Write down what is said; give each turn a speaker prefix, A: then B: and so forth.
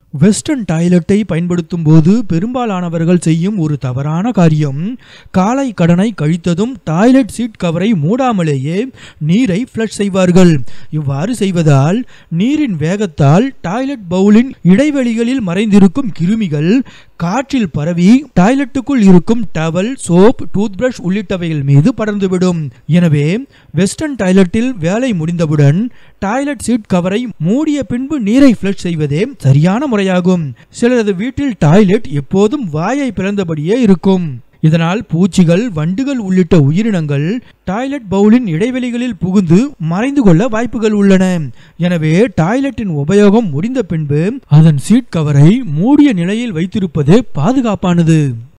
A: western டாய்லெட்டை பயன்படுத்தும் போது பெரும்பாலானவர்கள் செய்யும் ஒரு தவறான காரியம் காலை கடனை கழித்ததும் டாய்லெட் சீட் கவரை மூடாமலேயே நீரை ஃப்ளஷ் செய்வார்கள் இவ்வாறு செய்வதால் நீரின் வேகத்தால் டாய்லெட் பவுலின் இடைவெளிகளில் மறைந்திருக்கும் கிருமிகள் காற்றில் பரவி டாய்லெட்டுக்குள் இருக்கும் டவல் சோப் டூத் பிரஷ் உள்ளிட்டவைகள் மீது படர்ந்துவிடும் எனவே வெஸ்டர்ன் டாய்லெட்டில் வேலை முடிந்தவுடன் டாய்லெட் சீட் கவரை மூடிய பின்பு நீரை ஃப்ளஷ் செய்வதே சரியான முறையாகும் சிலரது வீட்டில் டாய்லெட் எப்போதும் வாயை பிளந்தபடியே இருக்கும் இதனால் பூச்சிகள் வண்டுகள் உள்ளிட்ட உயிரினங்கள் டாய்லெட் பவுலின் இடைவெளிகளில் புகுந்து மறைந்து கொள்ள வாய்ப்புகள் உள்ளன எனவே டாய்லெட்டின் உபயோகம் முடிந்த பின்பு அதன் சீட் கவரை மூடிய நிலையில் வைத்திருப்பது பாதுகாப்பானது